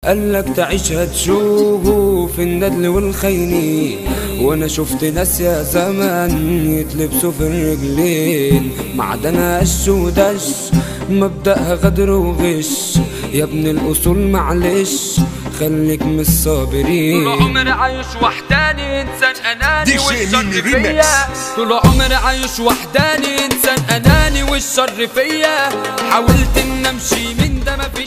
قالك تعيشها تشوف الندل والخينين وانا شفت ناس يا زمان يتلبسوا في الرجلين معدنها قش ودش مبدأها غدر وغش يا ابن الاصول معلش خليك من الصابرين طول عمري عايش وحداني انسان اناني دي شيء والشر ميمي فيا ريميكس. طول عمري عايش وحداني انسان اناني والشر فيا حاولت ان امشي من ده ما